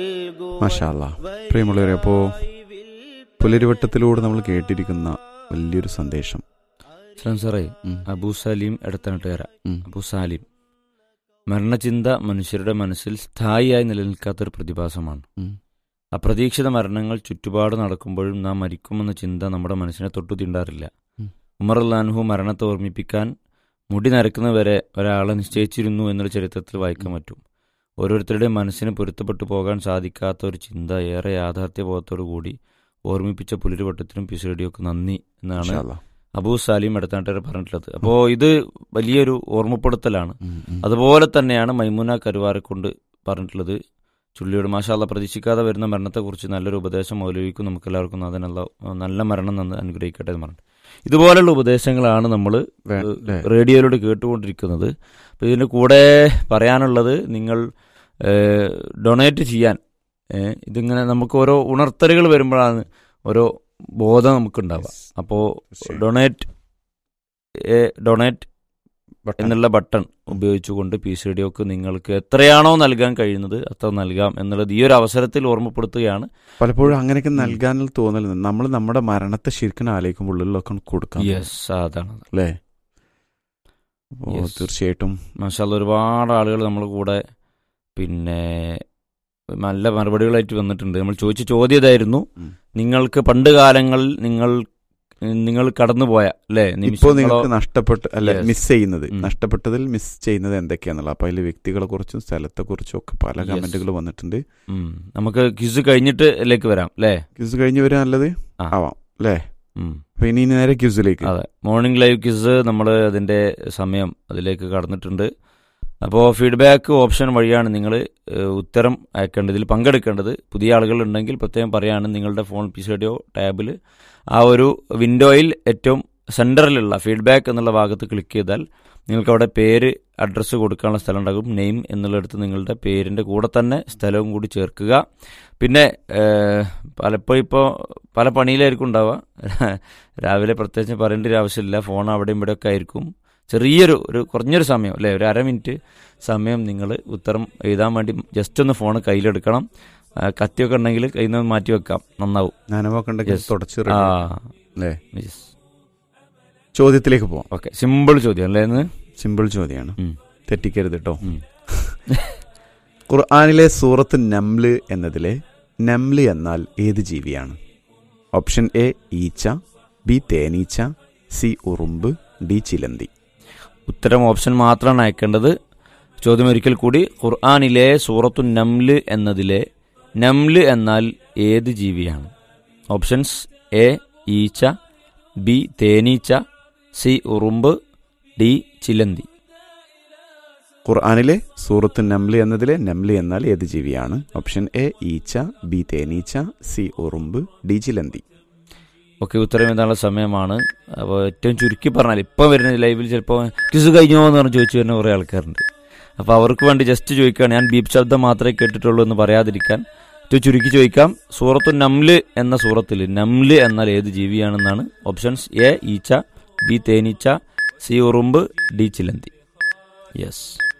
മാഷാല്ല പ്രിയമുള്ളവരെ അപ്പോൾ പുലരിവട്ടത്തിലൂടെ നമ്മൾ കേട്ടിരിക്കുന്ന വലിയൊരു സന്ദേശം ഇസ്ലാം സാറേ ഉം, അബൂ സലീം എടത്തനട്ടുകാര ഉം, അബൂ സാലിം മരണചിന്ത മനുഷ്യരുടെ മനസ്സിൽ സ്ഥായിയായി നിലനിൽക്കാത്തൊരു പ്രതിഭാസമാണ് ഉം. അപ്രതീക്ഷിത മരണങ്ങൾ ചുറ്റുപാട് നടക്കുമ്പോഴും നാം മരിക്കുമെന്ന ചിന്ത നമ്മുടെ മനസ്സിനെ തൊട്ടു തീണ്ടാറില്ല ഉം. ഉമർ അല്ലാൻഹു മരണത്തെ ഓർമ്മിപ്പിക്കാൻ മുടി നരക്കുന്നവരെ ഒരാളെ നിശ്ചയിച്ചിരുന്നു എന്നുള്ള ചരിത്രത്തിൽ വായിക്കാൻ പറ്റും ഓരോരുത്തരുടെയും മനസ്സിന് പൊരുത്തപ്പെട്ടു പോകാൻ സാധിക്കാത്ത ഒരു ചിന്ത ഏറെ യാഥാർത്ഥ്യബോധത്തോടു കൂടി ഓർമ്മിപ്പിച്ച പുലരുവട്ടത്തിനും പിസുരടിയൊക്കെ നന്ദി എന്നാണ് മാഷാ അല്ലാ. അബൂ സാലിം എടുത്താട്ടർ പറഞ്ഞിട്ടുള്ളത് അപ്പോൾ ഇത് വലിയൊരു ഓർമ്മപ്പെടുത്തലാണ് ഉം, ഉം. അതുപോലെ തന്നെയാണ് മൈമുന കരുവാരെ കൊണ്ട് പറഞ്ഞിട്ടുള്ളത് ചുള്ളിയോട് മാഷാല്ല പ്രതീക്ഷിക്കാതെ വരുന്ന മരണത്തെക്കുറിച്ച് നല്ലൊരു ഉപദേശം മൗലവിക്കും നമുക്ക് എല്ലാവർക്കും അതിനുള്ള നല്ല മരണം നന്ന് അനുഗ്രഹിക്കട്ടെ എന്ന് പറഞ്ഞു ഇതുപോലുള്ള ഉപദേശങ്ങളാണ് നമ്മൾ വേ- ല്ലേ? റേഡിയോയിലൂടെ കേട്ടുകൊണ്ടിരിക്കുന്നത് അപ്പോൾ ഇതിൻ്റെ കൂടെ പറയാനുള്ളത് നിങ്ങൾ ഡൊണേറ്റ് ചെയ്യാൻ ഏ, ഇതിങ്ങനെ നമുക്ക് ഓരോ ഉണർത്തലുകൾ വരുമ്പോഴാണ് ഓരോ ബോധം നമുക്കുണ്ടാവുക അപ്പോൾ തീർച്ചയായും. Donate donate button. എന്നുള്ള ബട്ടൺ ഉപയോഗിച്ചുകൊണ്ട് പി സി ഡിയോക്ക് നിങ്ങൾക്ക് എത്രയാണോ നൽകാൻ കഴിയുന്നത് അത്ര നൽകാം എന്നുള്ളത് ഈ ഒരു അവസരത്തിൽ ഓർമ്മപ്പെടുത്തുകയാണ് പലപ്പോഴും അങ്ങനെയൊക്കെ നൽകാനുള്ള തോന്നൽ നമ്മൾ നമ്മുടെ മരണത്തെ ശരിക്കും ആലോചിക്കുമ്പോൾ ഉള്ളിലൊക്കെ കൊടുക്കാം യെസ് അതാണ് അല്ലേ അപ്പോൾ Yes. തീർച്ചയായിട്ടും മാഷാല്ല ഒരുപാട് ആളുകൾ നമ്മളെ കൂടെ പിന്നെ നല്ല മറുപടികളായിട്ട് വന്നിട്ടുണ്ട് നമ്മൾ ചോദിച്ച ചോദ്യം ഇതായിരുന്നു ഉം. നിങ്ങൾക്ക് പണ്ട് കാലങ്ങളിൽ നിങ്ങൾ നിങ്ങൾ കടന്നുപോയ അല്ലേ ഇപ്പോൾ നിമിഷങ്ങളോ നിങ്ങൾക്ക് നഷ്ടപ്പെട്ട് അല്ല Yes. മിസ് ചെയ്യുന്നത് ഉം. നഷ്ടപ്പെട്ടതിൽ മിസ് ചെയ്യുന്നത് എന്തൊക്കെയാണെന്നുള്ളത് അപ്പോൾ അതിൽ വ്യക്തികളെ കുറിച്ചും സ്ഥലത്തെ കുറിച്ചും ഒക്കെ പല Yes. കമന്റുകൾ വന്നിട്ടുണ്ട് ഉം. നമുക്ക് ക്വിസ് കഴിഞ്ഞിട്ട് ഇതിലേക്ക് വരാം അല്ലേ ക്യൂസ് കഴിഞ്ഞ് വരാൻ നല്ലത് ആ. ആവാം അല്ലേ ഉം. അപ്പൊ ഇനി നേരെ ക്യൂസിലേക്ക് അതെ മോർണിംഗ് ലൈവ് ക്വിസ് നമ്മൾ അതിൻ്റെ സമയം അതിലേക്ക് കടന്നിട്ടുണ്ട് അപ്പോൾ ഫീഡ്ബാക്ക് ഓപ്ഷൻ വഴിയാണ് നിങ്ങൾ ഉത്തരം അയക്കേണ്ടത് ഇതിൽ പങ്കെടുക്കേണ്ടത് പുതിയ ആളുകൾ ഉണ്ടെങ്കിൽ പ്രത്യേകം പറയാണ് നിങ്ങളുടെ ഫോൺ പി റേഡിയോ ടാബിൽ ആ ഒരു വിൻഡോയിൽ ഏറ്റവും സെൻറ്ററിലുള്ള ഫീഡ്ബാക്ക് എന്നുള്ള ഭാഗത്ത് ക്ലിക്ക് ചെയ്താൽ നിങ്ങൾക്ക് അവിടെ പേര് അഡ്രസ്സ് കൊടുക്കാനുള്ള സ്ഥലം ഉണ്ടാകും നെയിം എന്നുള്ളിടത്ത് നിങ്ങളുടെ പേരിൻ്റെ കൂടെ തന്നെ സ്ഥലവും കൂടി ചേർക്കുക പിന്നെ ഏഹ്, പലപ്പോഴും ഇപ്പോൾ പല പണിയിലായിരിക്കും ഉണ്ടാവുക രാവിലെ പ്രത്യേകിച്ച് പറയേണ്ട ഒരു ആവശ്യമില്ല ഫോൺ അവിടെയും ഇവിടെ ഒക്കെ ആയിരിക്കും ചെറിയൊരു ഒരു കുറഞ്ഞൊരു സമയം അല്ലേ ഒരു അര മിനിറ്റ് സമയം നിങ്ങൾ ഉത്തരം എഴുതാൻ വേണ്ടി ജസ്റ്റ് ഒന്ന് ഫോൺ കയ്യിലെടുക്കണം ആ, കത്തിയൊക്കെ ഉണ്ടെങ്കിൽ കയ്യിൽ നിന്ന് മാറ്റി വെക്കാം നന്നാവും നനവൊക്കെ Yes. തുടച്ച് ആ അല്ലേ ചോദ്യത്തിലേക്ക് പോവാം ഓക്കെ സിമ്പിൾ ചോദ്യം അല്ലേ ഇന്ന് സിമ്പിൾ ചോദ്യമാണ് ഉം. തെറ്റിക്കരുത് കേട്ടോ ഉം. ഖുർആാനിലെ സൂറത്ത് നംല് എന്നതിലെ നംല് എന്നാൽ ഏത് ജീവിയാണ് ഓപ്ഷൻ എ ഈച്ച ബി തേനീച്ച സി ഉറുമ്പ് ഡി ചിലന്തി ഉത്തരം ഓപ്ഷൻ മാത്രമാണ് അയക്കേണ്ടത് ചോദ്യം ഒരിക്കൽ കൂടി ഖുർആാനിലെ സൂറത്തു നംല് എന്നതിലെ നംല് എന്നാൽ ഏത് ജീവിയാണ് ഓപ്ഷൻസ് എ ഈച്ച ബി തേനീച്ച സി ഉറുമ്പ് ഡി ചിലന്തി ഖുർആാനിലെ സൂറത്ത് നംല് എന്നതിലെ നംല് എന്നാൽ ഏത് ജീവിയാണ് ഓപ്ഷൻ എ ഈച്ച ബി തേനീച്ച സി ഉറുമ്പ് ഡി ചിലന്തി ഒക്കെ ഉത്തരം എഴുതാനുള്ള സമയമാണ് അപ്പോൾ ഏറ്റവും ചുരുക്കി പറഞ്ഞാൽ ഇപ്പം വരുന്ന ലൈവിൽ ചിലപ്പോൾ ക്വിസ് കഴിഞ്ഞോ എന്ന് പറഞ്ഞ് ചോദിച്ചു വരുന്ന കുറേ ആൾക്കാരുണ്ട് അപ്പോൾ അവർക്ക് വേണ്ടി ജസ്റ്റ് ചോദിക്കുകയാണ് ഞാൻ ബീപ് ശബ്ദം മാത്രമേ കേട്ടിട്ടുള്ളൂ എന്ന് പറയാതിരിക്കാൻ ഏറ്റവും ചുരുക്കി ചോദിക്കാം സൂറത്തു നംല് എന്ന സൂറത്തിൽ നംല് എന്നാൽ ഏത് ജീവിയാണെന്നാണ് ഓപ്ഷൻസ് എ ഈച്ച ബി തേനീച്ച സി ഉറുമ്പ് ഡി ചിലന്തി യെസ്